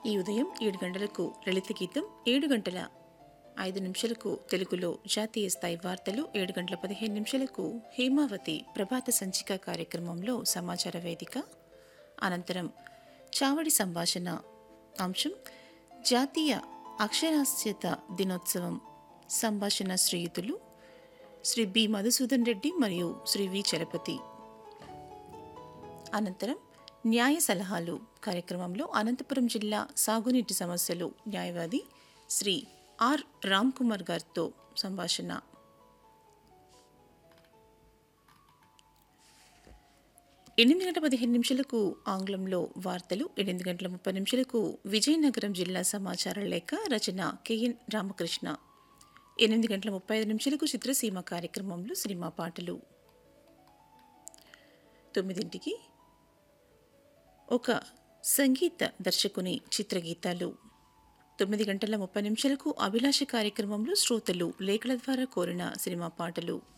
ఈ ఉదయం ఏడు గంటలకు లలిత గీతం ఏడు గంటల ఐదు నిమిషాలకు తెలుగులో జాతీయ స్థాయి వార్తలు ఏడు గంటల పదిహేను నిమిషాలకు హేమావతి ప్రభాత సంచిక కార్యక్రమంలో సమాచార వేదిక అనంతరం చావడి సంభాషణ అంశం జాతీయ అక్షరాస్యత దినోత్సవం సంభాషణ శ్రీయుతులు శ్రీ బి మధుసూదన్ రెడ్డి మరియు శ్రీ వి చలపతి అనంతరం న్యాయ సలహాలు కార్యక్రమంలో అనంతపురం జిల్లా సాగునీటి సమస్యలు న్యాయవాది శ్రీ ఆర్ రామ్ కుమార్ గారితో సంభాషణ ఎనిమిది గంటల పదిహేను నిమిషాలకు ఆంగ్లంలో వార్తలు ఎనిమిది గంటల ముప్పై నిమిషాలకు విజయనగరం జిల్లా సమాచార లేఖ రచన కెఎన్ రామకృష్ణ ఎనిమిది గంటల ముప్పై ఐదు నిమిషాలకు చిత్రసీమ కార్యక్రమంలో సినిమా పాటలు తొమ్మిదింటికి ఒక సంగీత దర్శకుని చిత్రగీతాలు తొమ్మిది గంటల ముప్పై నిమిషాలకు అభిలాష కార్యక్రమంలో శ్రోతలు లేఖల ద్వారా కోరిన సినిమా పాటలు